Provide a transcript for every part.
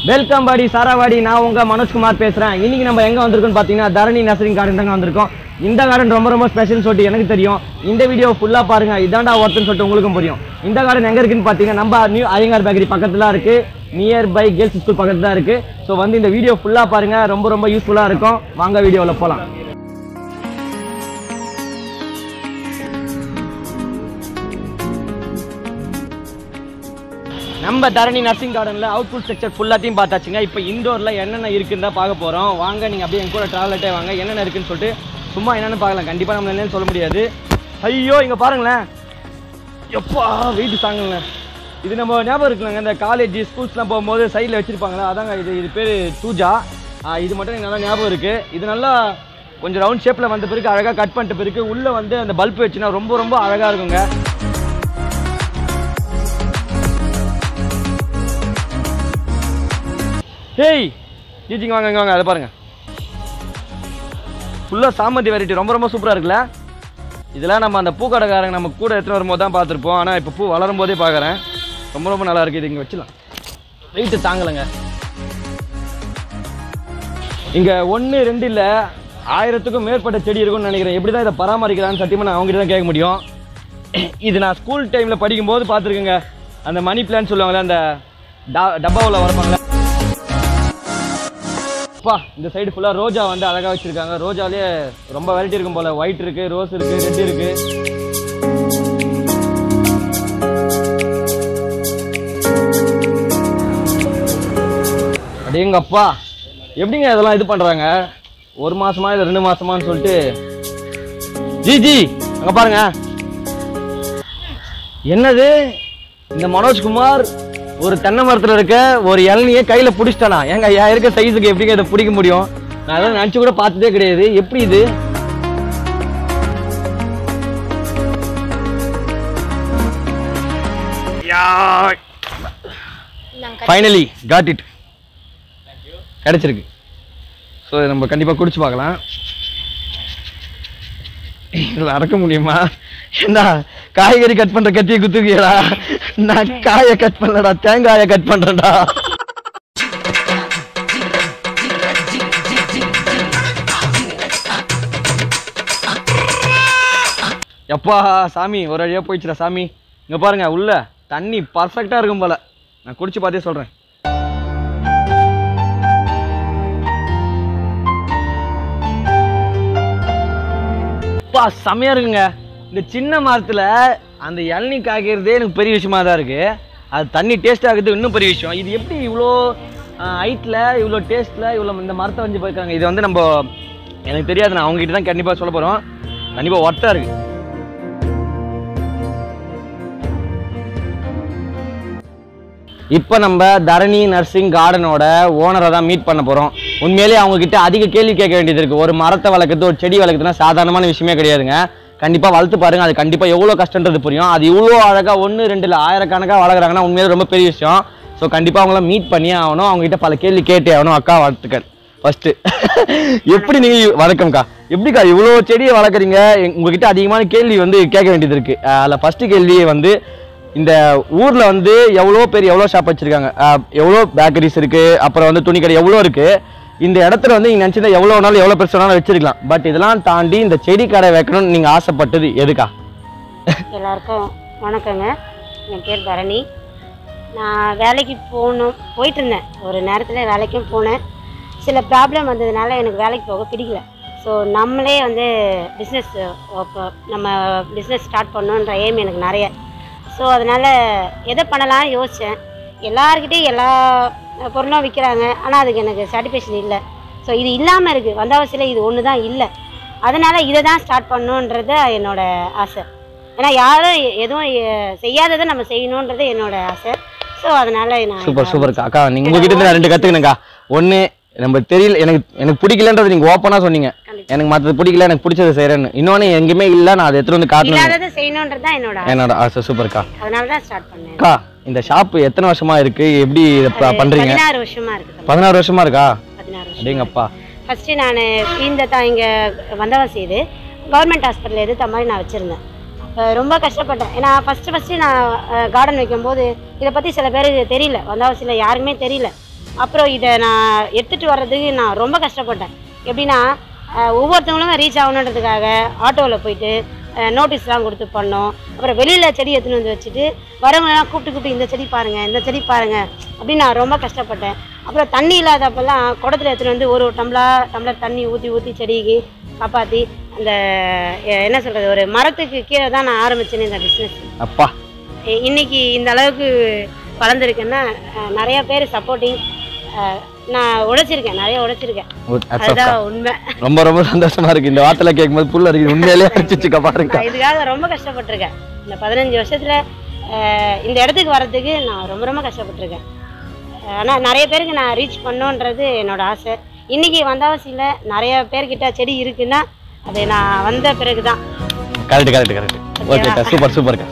Welcome பாடி சாராவாடி நான் உங்க மனோஜ்குமார் பேசுறேன் இன்னைக்கு நம்ம எங்க வந்திருக்கோம்னு பாத்தீங்கன்னா தரணி நர்சரிங் கார்டன் தாங்க வந்திருக்கோம் இந்த கார்டன் ரொம்ப ரொம்ப ஸ்பெஷல்னு சொல்லிட்டு எனக்கு தெரியும் இந்த வீடியோ ஃபுல்லா பாருங்க இதாண்டா ஒருத்தன்னு சொல்லிட்டு உங்களுக்கும் புரியும் இந்த கார்டன் எங்க இருக்குன்னு பாத்தீங்கன்னா நம்ம நியூ ஐயங்கார் பேக்கரி பக்கத்துல தான் இருக்கு நியர் பை கேர்ள்ஸ் ஸ்கூல் பக்கத்துல தான் இருக்கு ஸோ வந்து இந்த வீடியோ ஃபுல்லா பாருங்க ரொம்ப ரொம்ப யூஸ்ஃபுல்லா இருக்கும் வாங்க வீடியோல போலாம் நம்ம தரணி நர்சிங் கார்டனில் அவுட்புட் ஸ்ட்ரக்சர் ஃபுல்லாத்தையும் பார்த்தாச்சுங்க இப்போ இண்டோரில் என்னென்ன இருக்குன்னு தான் பார்க்க போகிறோம் வாங்க நீங்கள் அப்படியே என் கூட ட்ராவலட்டே வாங்க என்னென்ன இருக்குன்னு சொல்லிட்டு சும்மா என்னென்னு பார்க்கலாம் கண்டிப்பாக நம்ம என்னன்னு சொல்ல முடியாது ஐயோ இங்கே பாருங்களேன் எப்பா வெயிட் தாங்குங்க இது நம்ம ஞாபகம் இருக்குல்லங்க இந்த காலேஜ் ஸ்கூல்ஸ்லாம் போகும்போது சைடில் வச்சுருப்பாங்களா அதாங்க இது இது பேர் தூஜா ஆ, இது மட்டும் எனக்கு நல்லா ஞாபகம் இருக்குது இது நல்லா கொஞ்சம் ரவுண்ட் ஷேப்பில் வந்த பிறகு அழகாக கட் பண்ணிட்ட பிறகு உள்ளே வந்து அந்த பல்ப் வச்சுன்னா ரொம்ப ரொம்ப அழகாக இருக்குங்க ஹேய் ஜிஜிங்க வாங்க இங்க வாங்க அதை பாருங்க ஃபுல்லாக சாமந்தி வெரைட்டி ரொம்ப ரொம்ப சூப்பராக இருக்குல்ல இதெல்லாம் நம்ம அந்த பூக்கடைக்காரங்க நம்ம கூட எடுத்துகிட்டு வரும்போது தான் பார்த்துருப்போம் ஆனால் இப்போ பூ வளரும் போதே பார்க்குறேன் ரொம்ப ரொம்ப நல்லா இருக்குது இது இங்கே வச்சிடலாம் வெயிட்டு தாங்கலைங்க இங்கே ஒன்று ரெண்டு இல்லை ஆயிரத்துக்கும் மேற்பட்ட செடி இருக்கும்னு நினைக்கிறேன் எப்படி தான் இதை பராமரிக்கிறான்னு சத்தியமாக நான் அவங்ககிட்ட தான் கேட்க முடியும் இது நான் ஸ்கூல் டைமில் படிக்கும்போது பார்த்துருக்கேங்க அந்த மணி பிளான் சொல்லுவாங்கல்ல அந்த டா- டப்பாவில் வரப்பாங்களே அப்பா இந்த சைடு ஃபுல்லாக ரோஜா வந்து அழகாக வச்சுருக்காங்க ரோஜாலே ரொம்ப வெரைட்டி இருக்கும் போல் ஒயிட் இருக்குது ரோஸ் இருக்குது ரெட் இருக்குது அடேங்கப்பா எப்படிங்க இதெல்லாம் இது பண்ணுறாங்க ஒரு மாசமா இல்லை ரெண்டு மாசமான்னு சொல்லிட்டு ஜி ஜி அங்கே பாருங்க என்னது இந்த மனோஜ்குமார் ஒரு தென்னை மரத்தில் இருக்க ஒரு இளநியை கையில் பிடிச்சிட்டானா ஏங்க ஐயா இருக்க சைஸுக்கு எப்படிங்க இதை பிடிக்க முடியும் நான் அதெல்லாம் நினச்சி கூட பார்த்ததே கிடையாது எப்படி இது ஃபைனலி காட் இட் கிடைச்சிருக்கு ஸோ நம்ம கண்டிப்பாக குடிச்சு பார்க்கலாம் இதில் அறக்க முடியுமா என்ன காய்கறி கட் பண்ற கத்தியை குத்துக்கியடா நான் காயை கட் பண்ணலடா தேங்காயை கட் பண்றேன்டா எப்பா சாமி ஒரு வழியா போயிடுச்சுடா சாமி இங்க பாருங்க உள்ள தண்ணி பர்ஃபெக்டா இருக்கும் போல நான் குடிச்சு பார்த்தே சொல்றேன் அப்பா செமையா இருக்குங்க இந்த சின்ன மரத்துல அந்த இளநீ காய்க்கிறதே எனக்கு பெரிய விஷயமா தான் இருக்கு அது தண்ணி டேஸ்ட் ஆகுது இன்னும் பெரிய விஷயம் இது எப்படி இவ்வளோ ஹைட்டில் இவ்வளோ டேஸ்ட்டில் இவ்வளோ இந்த மரத்தை வந்து போயிருக்காங்க இது வந்து நம்ம எனக்கு தெரியாது நான் அவங்ககிட்ட தான் கண்டிப்பாக சொல்ல போகிறோம் கண்டிப்பாக ஒர்த்தாக இருக்கு இப்போ நம்ம தரணி நர்சிங் கார்டனோட ஓனரை தான் மீட் பண்ண போகிறோம் உண்மையிலேயே அவங்க கிட்ட அதிக கேள்வி கேட்க வேண்டியது இருக்குது ஒரு மரத்தை வளர்க்குறது ஒரு செடி வளர்க்குறதுனா சாதாரணமான விஷயமே கிடையாதுங்க கண்டிப்பாக வளர்த்து பாருங்க அது கண்டிப்பாக எவ்வளோ கஷ்டன்றது புரியும் அது இவ்வளோ அழகாக ஒன்று ரெண்டு இல்லை ஆயிரக்கணக்காக வளர்க்குறாங்கன்னா உண்மையிலே ரொம்ப பெரிய விஷயம் ஸோ கண்டிப்பாக அவங்கள மீட் பண்ணியே ஆகணும் அவங்க கிட்ட பல கேள்வி கேட்டே ஆகணும் அக்கா வாழ்த்துக்கள் ஃபர்ஸ்ட்டு எப்படி நீங்கள் வணக்கம்க்கா எப்படிக்கா இவ்வளோ செடியை வளர்க்குறீங்க எங்க- உங்ககிட்ட அதிகமான கேள்வி வந்து கேட்க வேண்டியது இருக்குது அதில் ஃபஸ்ட்டு கேள்வி வந்து இந்த ஊர்ல வந்து எவ்வளோ பேர் எவ்வளோ ஷாப் வச்சிருக்காங்க அஹ் எவ்வளோ பேக்கரிஸ் இருக்கு அப்புறம் வந்து துணிக்கடை எவ்வளோ இருக்கு இந்த இடத்துல வந்து நீங்க நினைச்சிருந்தா எவ்வளோ நாள் எவ்வளோ பெருசு வேணாலும் வச்சிருக்கலாம் பட் இதெல்லாம் தாண்டி இந்த செடி கடை வைக்கணும்னு நீங்க ஆசைப்பட்டது எதுக்கா எல்லாருக்கும் வணக்கங்க என் பேர் பரணி நான் வேலைக்கு போகணும் போயிட்டு இருந்தேன் ஒரு நேரத்தில் வேலைக்கும் போனேன் சில ப்ராப்ளம் வந்ததுனால எனக்கு வேலைக்கு போக பிடிக்கல ஸோ நம்மளே வந்து பிஸ்னஸ் நம்ம பிஸ்னஸ் ஸ்டார்ட் பண்ணணுன்ற எய்ம் எனக்கு நிறைய ஸோ அதனால் எதை பண்ணலாம்னு யோசித்தேன் எல்லாருக்கிட்டையும் எல்லா பொருளும் விற்கிறாங்க ஆனால் அதுக்கு எனக்கு சாட்டிஸ்ஃபேக்ஷன் இல்லை ஸோ இது இல்லாமல் இருக்குது வந்தாவசியில் இது ஒன்று தான் இல்லை அதனால் இதை தான் ஸ்டார்ட் பண்ணணுன்றது என்னோட ஆசை ஏன்னா யாரும் எ- எதுவும் எ- செய்யாததை நம்ம செய்யணுன்றது என்னோட ஆசை ஸோ அதனால நான் சூப்பர் இதை சூப்பர்க்கா அக்கா நீங்க உங்ககிட்ட இருந்து நான் ரெண்டு கத்துக்கணுக்கா ஒண்ணு நம்ம தெரியல எனக்கு எனக்கு பிடிக்கலன்றது நீங்க ஓப்பனா சொன்னீங்க கண்டிப்பா. எனக்கு மற்றது பிடிக்கல எனக்கு பிடிச்சது செய்யறேன்னு இன்னொன்னு எங்கேயுமே இல்ல நான் அதை எடுத்துட்டு வந்து காட்டணும் இல்லாததை செய்யணுன்றது தான் என்னோட ஆசை என்னோட ஆசை சூப்பர்க்கா அதனால தான் ஸ்டார்ட் பண்ணேன் அக்கா இந்த ஷாப் எத்தனை வருஷமா இருக்கு எப்படி இதை ப- பண்றீங்க பதினாறு வருஷமா இருக்கு தம்பி. பதினாறு வருஷமா இருக்கா பதினாறு வருஷம் அப்படிங்கப்பா ஃபஸ்ட்டு நான் இந்த தான் இங்கே வந்தவசி இது கவர்மெண்ட் ஹாஸ்பிட்டல் எதிர்த்த மாதிரி நான் வச்சுருந்தேன் அப்போ ரொம்ப கஷ்டப்பட்டேன் ஏன்னா ஃபஸ்ட்டு ஃபஸ்ட்டு நான் கார்டன் வைக்கும்போது இதை பற்றி சில பேருக்கு தெரியல வந்தவசியில் யாருக்குமே தெரியல அப்புறம் இதை நான் எடுத்துகிட்டு வர்றதுக்கு நான் ரொம்ப கஷ்டப்பட்டேன் எப்படின்னா அஹ், ஒவ்வொருத்தவங்களும் ரீச் ஆகணுன்றதுக்காக ஆட்டோவில் போயிட்டு நோட்டீஸ்லாம் கொடுத்து பண்ணோம் அப்புறம் வெளியில் செடி எடுத்துன்னு வந்து வச்சுட்டு வரவங்களெல்லாம் கூப்பிட்டு கூப்பிட்டு இந்த செடி பாருங்கள் இந்த செடி பாருங்கள் அப்படின்னு நான் ரொம்ப கஷ்டப்பட்டேன் அப்புறம் தண்ணி இல்லாதப்பெல்லாம் குடத்துல எடுத்துகிட்டு வந்து ஒரு ஒரு டம்ளர் டம்ளர் தண்ணி ஊற்றி ஊற்றி செடிக்கு காப்பாற்றி அந்த எ- என்ன சொல்கிறது ஒரு மரத்துக்கு கீழே தான் நான் ஆரம்பிச்சேன் இந்த பிஸ்னஸ் அப்பா இன்னைக்கு இந்த அளவுக்கு வளர்ந்துருக்கேன்னா அஹ், நிறைய பேர் சப்போர்ட்டிங் நான் உழைச்சிருக்கேன் நிறைய உழைச்சிருக்கேன் Good. Hats off, அதுதான் அக்கா. உண்மை ரொம்ப ரொம்ப சந்தோஷமா இருக்கு இந்த வார்த்தையில கேட்கும்போது புல் அடிக்குது உண்மையிலேயே அடிச்சுச்சுக்கா பாருங்க நான் இதுக்காக ரொம்ப கஷ்டப்பட்டிருக்கேன் இந்த பதினஞ்சு வருஷத்துல அஹ், இந்த இடத்துக்கு வர்றதுக்கு நான் ரொம்ப ரொம்ப கஷ்டப்பட்டிருக்கேன் ஆனால் நிறைய பேருக்கு நான் ரீச் பண்ணோன்றது என்னோட ஆசை இன்னைக்கு வந்தாவசியில் நிறைய பேர்கிட்ட செடி இருக்குன்னா அது நான் வந்த பிறகு தான் கரெக்ட் கரெக்ட் கரெக்ட் ஓகேக்கா சூப்பர் சூப்பர்க்கா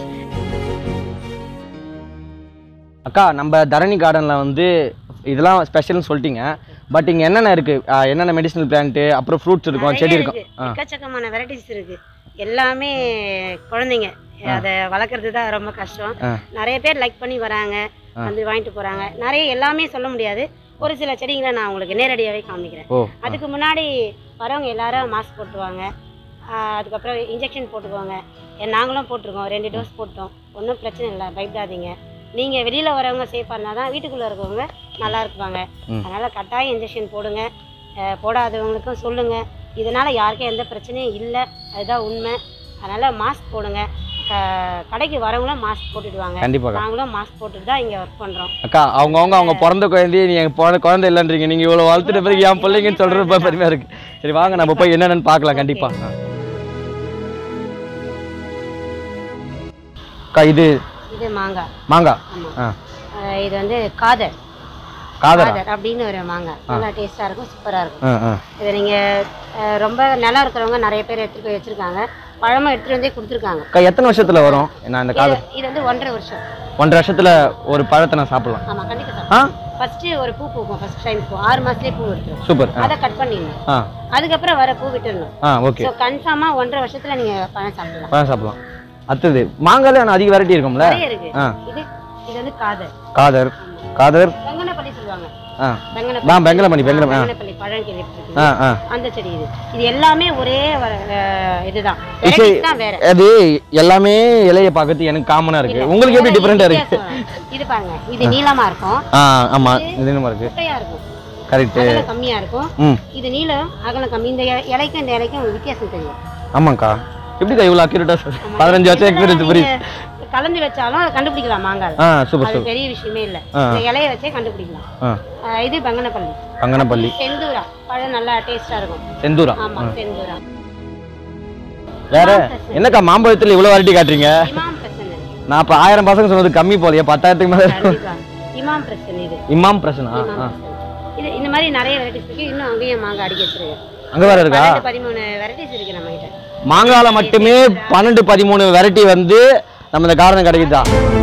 அக்கா நம்ம தரணி கார்டன்ல வந்து இதெல்லாம் ஸ்பெஷல்னு சொல்லிட்டீங்க பட் இங்க என்னென்ன இருக்கு ஆ, என்னென்ன மெடிசனல் பிளான்ட் அப்புறம் ஃப்ரூட்ஸ் இருக்கும் நிறைய செடி இருக்கு. இருக்கும் ஆ எக்கச்சக்கமான வெரைட்டிஸ் இருக்கு எல்லாமே குழந்தைங்க அதை வளர்க்குறது தான் ரொம்ப கஷ்டம் ஆ. நிறைய பேர் லைக் பண்ணி வராங்க வந்து வாங்கிட்டு போறாங்க நிறைய எல்லாமே சொல்ல முடியாது ஒரு சில செடிங்களை நான் உங்களுக்கு நேரடியாகவே காமிக்கிறேன் ஓ அதுக்கு முன்னாடி வரவங்க எல்லாரும் மாஸ்க் போட்டுருவாங்க ஆஹ் அதுக்கப்புறம் இன்ஜெக்ஷன் போட்டுக்குவாங்க ஏ, நாங்களும் போட்டிருக்கோம் ரெண்டு டோஸ் போட்டோம் ஒன்றும் பிரச்சனை இல்லை பயப்படாதீங்க நீங்கள் வெளியில் வரவங்க சேஃபாக இருந்தால் தான் வீட்டுக்குள்ளே இருக்கவங்க நல்லா இருப்பாங்க ம். அதனால் கட்டாயம் இன்ஜெக்ஷன் போடுங்க ஆஹ் போடாதவங்களுக்கும் சொல்லுங்கள் இதனால் யாருக்கும் எந்த பிரச்சனையும் இல்லை அதுதான் உண்மை அதனால் மாஸ்க் போடுங்க க- கடைக்கு வரவங்களும் மாஸ்க் போட்டுடுவாங்க கண்டிப்பாக்கா நாங்களும் மாஸ்க் போட்டுட்டு தான் இங்கே ஒர்க் பண்ணுறோம் அக்கா அவங்கவுங்க அவங்க பிறந்த குழந்தைய நீ எங்க பிறந்த குழந்தை இல்லைன்றீங்க நீங்க இவ்வளவு வளர்த்துட்ட பிறகு என் பிள்ளைங்கன்னு சொல்றது ரொம்ப பெருமையா இருக்கு சரி வாங்க நம்ம போய் என்னென்னு பார்க்கலாம் கண்டிப்பா ஆ. அக்கா இது இது மாங்காய் மாங்காய் ஆமாம் ஆ ஆஹ் இது வந்து காதர் காதரா காதர் அப்படின்னு ஒரு மாங்காய் நல்லா டேஸ்ட்டாக இருக்கும் சூப்பராக இருக்கும் ஆ ஆ இதை நீங்கள் ரொம்ப நிலம் இருக்கிறவங்க நிறைய பேர் எடுத்துகிட்டு போய் வச்சுருக்காங்க பழமும் எடுத்துகிட்டு வந்தே கொடுத்துருக்காங்க அக்கா எத்தனை வருஷத்துல வரும் நான் இந்த இது காதர் இது வந்து ஒன்றரை வருஷம் ஒன்றரை வருஷத்துல ஒரு பழத்தை நான் சாப்பிடலாம் ஆமாம் கண்டிப்பாக ஆ ஃபஸ்ட்டு ஒரு பூ பூக்கும் ஃபஸ்ட் டைம் பூ ஆறு மாதத்துலேயே பூ விட்டுரும் சூப்பர் ஆ அதை கட் பண்ணிடணும் ஆ அதுக்கப்புறம் வர பூ விட்டுடணும் ஆ ஓகே ஸோ கன்ஃபார்மாக ஒன்றரை வருஷத்தில் நீங்கள் பழம் சாப்பிடலாம் பழம் சாப்பிடலாம் அடுத்தது மாங்காயில ஆனால் அதிக வெரைட்டி இருக்கும்ல நிறைய இருக்கு ஆ இது இது வந்து காதர் காதர் காதர் வெங்கனப்பள்ளி சொல்லுவாங்க ஆ வெங்கனப்பள்ளி ஆ பெங்கலமணி பெங்கலம் ஆ வெங்கனப்பள்ளி பழம் கேள்விப்பட்டிருக்கீங்க ஆ ஆ அந்த செடி இது இது எல்லாமே ஒரே வர- அஹ் இதுதான் சரி. வெரைட்டிஸ் தான் வேற அது எல்லாமே இலைய பார்க்கறது எனக்கு காமனா இருக்கு உங்களுக்கு எப்படி டிஃப்ரெண்டா இருக்கு வித்தியாசம். இது பாருங்க இது நீளமா இருக்கும் ஆ ஆமா இது என்னமா இருக்கு குட்டையா இருக்கும் கரெக்ட் அகலம் கம்மியா இருக்கும் ம் இது நீளம் அகலம் கம்மி இந்த இ- இலைக்கும் இந்த இலைக்கும் வித்தியாசம் தெரியும் ஆமாக்கா எப்படிக்கா இவ்வளோ அக்யூரேட்டா பதினஞ்சு வருஷம் எக்ஸ்பீரியன்ஸ் புரியுது நீங்க கலந்து வச்சாலும் அதை கண்டுபிடிக்கலாம் மாங்காய் ஆ சூப்பர் அது சூப்பர் பெரிய விஷயமே இல்ல ஆ. இந்த இலைய வச்சே கண்டுபிடிக்கலாம் ஆ அஹ் இது பங்கனப்பள்ளி கங்கனப்பள்ளி செந்தூரா பழம் நல்லா டேஸ்டா இருக்கும் செந்தூரா ஆமா செந்தூரா வேற என்னக்கா மாம்பழத்துல இவ்வளவு வெரைட்டி காட்டுறீங்க இமாம் பிரச்சனை நான் இப்ப ஆயிரம் பசங்க சொன்னது கம்மி போலையே பத்தாயிரத்துக்கு மேல இருக்கு. கண்டிப்பா இமாம் பிரச்சனை இது இமாம் பிரச்சனை ஆ, இமாம் ஆ. பிரச்சனை. இது இந்த மாதிரி நிறைய வெரைட்டிஸ் இருக்கு இன்னும் அங்கேயும் மாங்காய் அடிக்க வச்சிருக்கு அங்க வேற இருக்கா பன்னெண்டு பதிமூணு வெரைட்டிஸ் இருக்கு நம்ம கிட்ட மாங்கால மட்டுமே பன்னெண்டு பதிமூணு வெரைட்டி வந்து நம்ம இந்த காரணம் கிடைக்குதா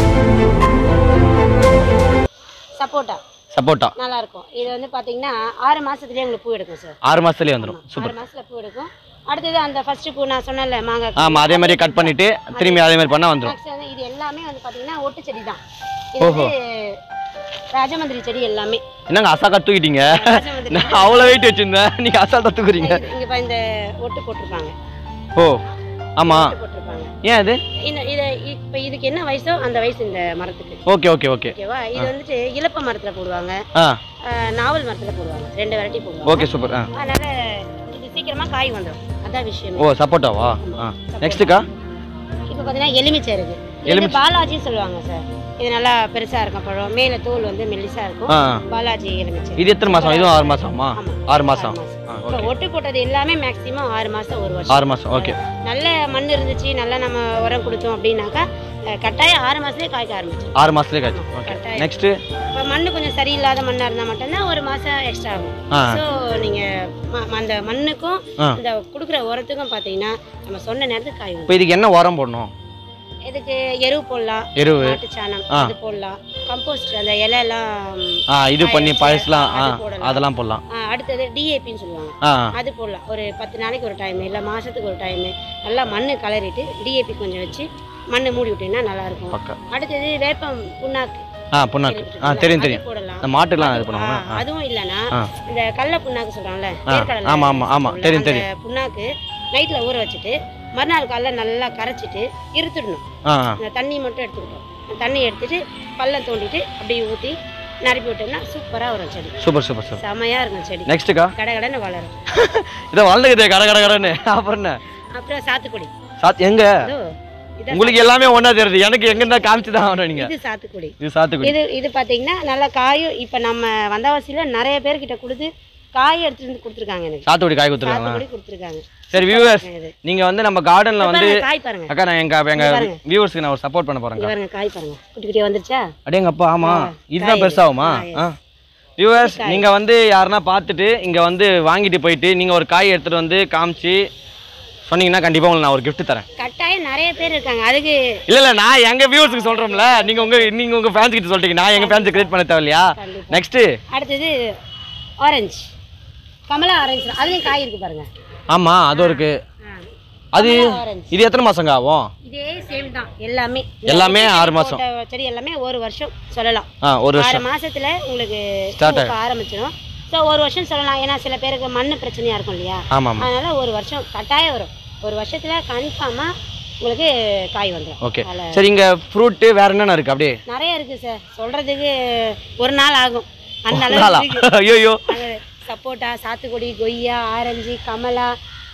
சப்போட்டா சப்போட்டா நல்லா இருக்கும் இது வந்து பாத்தீங்கன்னா ஆறு மாசத்துலயே உங்களுக்கு பூ எடுக்கும் சார் ஆறு மாசத்துலயே வந்துடும் சூப்பர் ஆறு மாசத்துல பூ எடுக்கும் அடுத்தது அந்த ஃபர்ஸ்ட் பூ நான் சொன்னேன்ல மாங்காய் ஆமா அதே மாதிரி கட் பண்ணிட்டு திரும்பி அதே மாதிரி பண்ணா வந்துடும் Next வந்து இது எல்லாமே வந்து பாத்தீங்கன்னா ஒட்டு செடி தான் இது வந்து ராஜமந்திரி செடி எல்லாமே என்னங்க அசாக்கா தூக்கிட்டீங்க ராஜமந்திரி நான் அவ்வளோ வெயிட் வச்சிருந்தேன் நீங்க அசால்ட்டா தூக்குறீங்க இது- இங்க பா இந்த ஒட்டு போட்டிருப்பாங்க ஓ ஆமா ஒட்டு போட்டிருப்பாங்க ஏன் அது இந்த இதை இப்போ இதுக்கு என்ன வயசோ அந்த வயசு இந்த மரத்துக்கு ஓகே ஓகே ஓகே ஓகேவா இது வந்துட்டு இலப்ப மரத்துல போடுவாங்க ஆ அஹ், நாவல் மரத்துல போடுவாங்க ரெண்டு வெரைட்டி போடுவாங்க ஓகே சூப்பர் ஆ அதனால இது சீக்கிரமா காய் வந்துடும் அதான் விஷயம் ஓ சப்போட்டாவா ஆ நெக்ஸ்ட்டுக்கா இப்போ பார்த்தீங்கன்னா எலுமிச்சை இருக்கு இது வந்து பாலாஜி சொல்லுவாங்க சார் இது நல்லா பெருசா இருக்கும் பழம் மேல தோல் வந்து மெல்லிசா இருக்கும் ஆ பாலாஜி எலுமிச்சை இது எத்தனை மாசம் இதுவும் ஆறு மாசமா ஆமா. ஆறு மாசம் ஆ இப்போ ஓகே ஒட்டு போட்டது எல்லாமே மேக்ஸிமம் ஆறு மாசம் ஒரு வருஷம் ஆறு மாசம் ஓகே நல்ல மண் இருந்துச்சு நல்லா நம்ம உரம் கொடுத்தோம் அப்படின்னாக்கா அஹ், கட்டாயம் ஆறு மாசத்துலயே காய்க்க ஆரம்பிச்சிடும் ஆறு மாசத்துலேயே காய்ச்சி ஓகே கட்டாயம். நெக்ஸ்ட்டு இப்போ மண்ணு கொஞ்சம் சரியில்லாத மண்ணா இருந்தா மட்டும்தான் ஒரு மாசம் எக்ஸ்ட்ரா ஆகும் ஆ ஸோ நீங்க ம- அந்த மண்ணுக்கும் ஆ. இந்த கொடுக்குற உரத்துக்கும் பார்த்தீங்கன்னா நம்ம சொன்ன நேரத்துக்கு காய் வரும் இப்போ இதுக்கு என்ன உரம் போடணும் இதுக்கு எரு போடலாம் எருவு மாட்டு சாணம் ஆ. அது போடலாம் கம்போஸ்ட் அந்த இலை எல்லாம் ஆ இது பண்ணி காய வச்சு, பழசலாம் ஆ அது போடலாம். அதெல்லாம் போடலாம் ஆ, அடுத்தது டிஏபின்னு சொல்லுவாங்க ஆ அது போடலாம் ஒரு பத்து நாளைக்கு ஒரு டைம் இல்லை மாசத்துக்கு ஒரு டைம் நல்லா மண்ணு கலரிட்டு டிஏபி கொஞ்சம் வச்சு மண்ணை மூடி விட்டீங்கன்னா நல்லா இருக்கும் பக்கா அடுத்தது வேப்பம் புண்ணாக்கு ஆ புண்ணாக்கு ஆ தெரியும் தெரியும் அது போடலாம் இந்த மாட்டுலாம் இது ஆ, பண்ணுவாங்க ஆ அதுவும் இல்லைன்னா ஆ. இந்த கடல புண்ணாக்கு சொல்றாங்கல்ல ஆ, வேர்க்கடலை ஆமா, ஆமா, ஆமா, சொல்லுவோம்ல, தெரியும், அந்த தெரியும். புண்ணாக்கு நைட்ல ஊற வச்சுட்டு மறுநாள் காலைல நல்லா கரைச்சிட்டு இருத்துடணும் ஆ ஆ அந்த தண்ணி மட்டும் எடுத்துக்கிட்டோம் அந்த தண்ணி எடுத்துட்டு பள்ளம் தோண்டிட்டு அப்படியே ஊற்றி நிரப்பி விட்டோம்னா சூப்பரா வரும் செடி சூப்பர் சூப்பர் சூப்பர் செமையா இருக்கும் செடி நெக்ஸ்ட்டுக்கா கடை கடைன்னு வளரும் இதை வளர்ந்துக்குதே கட கட கடன்னு அப்புறம் என்ன அப்புறம் சாத்துக்குடி சாத் எங்க இதோ, இதான் உங்களுக்கு எல்லாமே ஒன்றா தெரியுது எனக்கு எங்க இருந்தா காமிச்சு தான் ஆகணும் நீங்க இது சாத்துக்குடி இது சாத்துக்குடி இது இது பார்த்தீங்கன்னா நல்லா காயும் இப்போ நம்ம வந்தவாசியில் நிறைய பேர்கிட்ட கொடுத்து காய் எடுத்துட்டு வந்து கொடுத்துருக்காங்க எனக்கு சாத்துக்குடி காய் கொடுத்துருக்காங்களா சாத்துக்குடி கொடுத்துருக்காங்க சரி வியூவர்ஸ் இது நீங்க வந்து நம்ம கார்டன்ல வந்து பாருங்க, காய் பாருங்க அக்கா நான் எங்க எங்க இங்க பாருங்க. வியூவர்ஸ்க்கு நான் ஒரு சப்போர்ட் பண்ண போறேன் இங்க பாருங்க காய் பாருங்க குட்டி குட்டியா வந்துருச்சா அடேங்க அப்பா ஆமா ஆ, இதுதான் காய் பெருசாகுமா இது. ஆ வியூவர்ஸ் நீங்க வந்து யாருன்னா பார்த்துட்டு இங்க வந்து வாங்கிட்டு போயிட்டு நீங்க ஒரு காய் எடுத்துட்டு வந்து காமிச்சு சொன்னீங்கன்னா கண்டிப்பா உங்களுக்கு நான் ஒரு gift தரேன் கட்டாயம் நிறைய பேர் இருக்காங்க அதுக்கு இல்ல இல்ல நான் எங்க வியூவர்ஸ்க்கு சொல்றோம்ல நீங்க உங்க நீங்க உங்க ஃபேன்ஸ் கிட்ட சொல்லிட்டீங்க நான் எங்க ஃபேன்ஸ் கிரியேட் பண்ண தேவையில்லையா கண்டிப்பா. நெக்ஸ்ட் அடுத்தது ஆரஞ்சு கமலா ஆரஞ்சு அதுலயும் காய் இருக்கு பாருங்க ஆமா அதுவும் இருக்கு ஆ. அது கமலா ஆரஞ்சு இது எத்தனை மாசங்க ஆகும் இதே சேம் தான் எல்லாமே எல்லாமே இந்த ஆறு செடி மாசம். போட்ட செடி எல்லாமே ஒரு வருஷம் சொல்லலாம் ஆ ஒரு ஆறு வருஷம் மாசத்துல உங்களுக்கு Start பூக்க ஆரம்பிச்சிடும் ஸோ ஒரு வருஷம் சொல்லலாம் ஏன்னா சில பேருக்கு மண் பிரச்சனையா இருக்கும் இல்லையா ஆமா ஆமா அதனால ஒரு வருஷம் கட்டாயம் வரும் ஒரு வருஷத்துல கன்ஃபார்மா உங்களுக்கு காய் வந்துடும் ஓகே சரி இங்க ஃப்ரூட் வேற என்னென்ன இருக்கு அப்படியே நிறைய இருக்கு சார் சொல்றதுக்கு ஒரு நாள் ஆகும் அந்த நாளா அளவுக்கு இருக்கு ஐயோ அங்க சப்போட்டா சாத்துக்குடி கொய்யா ஆரஞ்சு கமலா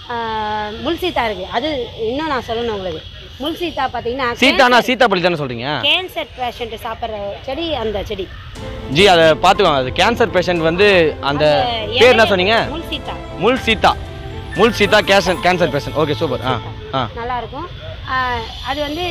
ஆஹ், முல்சீத்தா இருக்கு அது இன்னும் நான் சொல்லணும் உங்களுக்கு முல்சீத்தா பார்த்தீங்கன்னா சீதானா சீதாப்பள்ளி தானே சொல்றீங்க கேன்சர் பேஷண்ட் சாப்பிட்ற செடி அந்த செடி ஜி அதை பார்த்துக்கோங்க அது கேன்சர் பேஷண்ட் வந்து அந்த பேர் என்ன சொன்னீங்க முல்சீத்தா முல் சீதா முல் சீதா cancer cancer patient okay super ஆ ஆ நல்லா இருக்கும் ஆஹ், அது வந்து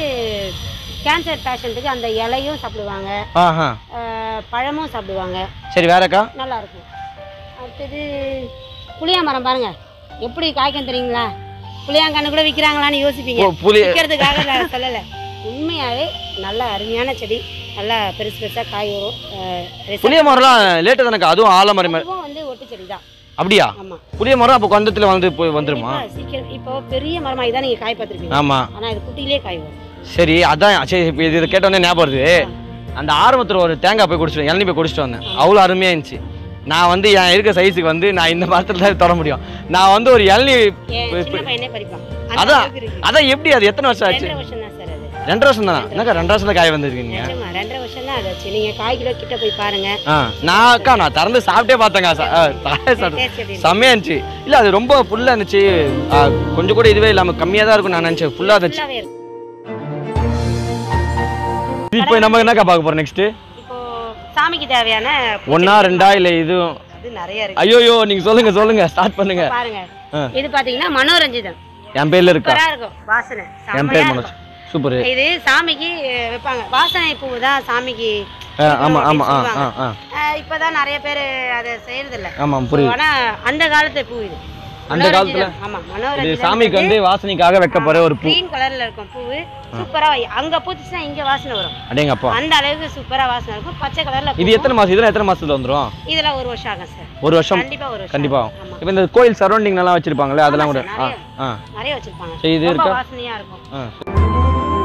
கேன்சர் பேஷண்ட்டுக்கு அந்த இலையும் சாப்பிடுவாங்க ஆஹா ஆஹ், பழமும் சாப்பிடுவாங்க சரி வேறக்கா நல்லா இருக்கும் அடுத்தது புளியா மரம் பாருங்க எப்படி காய்க்கும் தெரியுங்களா புளியாங்கன்னு கூட விற்கிறாங்களான்னு யோசிப்பீங்க ஓ புளி விற்கிறதுக்காக நான் சொல்லலை உண்மையாவே நல்ல அருமையான செடி நல்லா பெருசு பெருசா காய் வரும் ஆஹ், result புளிய மரம்லாம் லேட்டு தானக்கா அதுவும் ஆலமரம் மாதிரி அதுவும் வந்து ஒட்டு செடி தான் அப்படியா ஆமா புளிய மரம் அப்போ கொந்தத்தில் வந்து போய் வந்துருமா கண்டிப்பா சீக்கிரம் இப்போ பெரிய மரமாகி தான் நீங்க காய் பார்த்துருப்பீங்க ஆமா ஆனா இது குட்டியிலே காய் வரும் சரி அதான் சரி இப்போ இது கேட்டோன்னே ஞாபகம் வருது அந்த ஆரம்பத்தில் ஒரு தேங்காய் போய் குடிச்சிட்டு இளநீ போய் குடிச்சிட்டு வந்தேன் அவ்வளோ அருமையாக இருந்துச்சு நான் வந்து என் இருக்க சைஸுக்கு வந்து நான் இந்த மரத்தில் தான் தொட முடியும் நான் வந்து ஒரு இளநீ என் சின்ன பையனே பறிப்பான் அந்த அதான் அளவுக்கு இருக்கு. அதான் எப்படி அது எத்தனை வருஷம் ஆச்சு ரெண்டரை வருஷம் தான் சார் அது ரெண்டரை வருஷம் தானே என்னக்கா ரெண்டரை வருஷத்துல காய் வந்திருக்கீங்க நிஜமா ரெண்டரை வருஷம் தான் அது ஆச்சு நீங்க காய் கிலோ கிட்ட போய் பாருங்க ஆ நான் அக்கா நான் திறந்து சாப்பிட்டே பார்த்தேங்க ச- ஆ, தாயே சாப்பிட்டேன். டேஸ்ட் எப்படி இருக்கு? செம்மையா இருந்துச்சு இல்ல அது ரொம்ப ஃபுல்லா இருந்துச்சு ஆ, கொஞ்சம் கூட இதுவே இல்லாம கம்மியா தான் இருக்கும் நான் நினைச்சேன் ஃபுல்லா இருந்துச்சு ஃபுல்லாவே இருக்கு இப்போ நம்ம என்னக்கா பார்க்க போறோம் நெக்ஸ்ட் இப்போ சாமிக்கு தேவையான பூ ஒன்னா ரெண்டா இல்ல இதுவும் அது நிறைய இருக்கு ஐயோயோ நீங்க சொல்லுங்க சொல்லுங்க ஸ்டார்ட் பண்ணுங்க பாருங்க ஆ. இது பாத்தீங்கன்னா மனோரஞ்சிதம் என் பேர்ல இருக்கா சூப்பரா இருக்கும் வாசனை என் செம்மையா பேர் இருக்கும். மனோஜ் சூப்பர் இது சாமிக்கு அஹ், வைப்பாங்க வாசனை பூ தான் சாமிக்கு ஆமா ஆமா ஆ சொல்லுவாங்க. ஆ ஆ அஹ், இப்பதான் நிறைய பேர் அதை செய்யறது இல்ல ஆமா புரியுது ஆனா அந்த காலத்து பூ இது அந்த காலத்துல? மனோரஞ்சிதம். ஆமா இது மனோரஞ்சிதம் சாமிக்கு வந்து வாசனைக்காக வைக்கப்படுற ஒரு பூ கிரீன் கலர்ல இருக்கும் பூவு சூப்பரா அங்க பூத்துச்சுன்னா இங்க வாசனை வரும் அடேங்கப்பா அந்த அளவுக்கு சூப்பரா வாசனை இருக்கும் பச்சை கலர்ல இது எத்தனை மாசம் இதெல்லாம் எத்தனை மாசத்துல வந்துரும் இதெல்லாம் ஒரு வருஷம் ஆகும் சார் ஒரு வருஷம் கண்டிப்பா ஒரு வருஷம் கண்டிப்பா ஆகும். ஆமா இப்போ இந்த கோயில் சரௌண்டிங் எல்லாம் வச்சிருப்பாங்களே அதெல்லாம் கூட ஆமா ஆ சார், ஆ நிறைய வச்சிருப்பாங்க சரி, இது ரொம்ப இருக்கா? வாசனையா இருக்கும் ஆ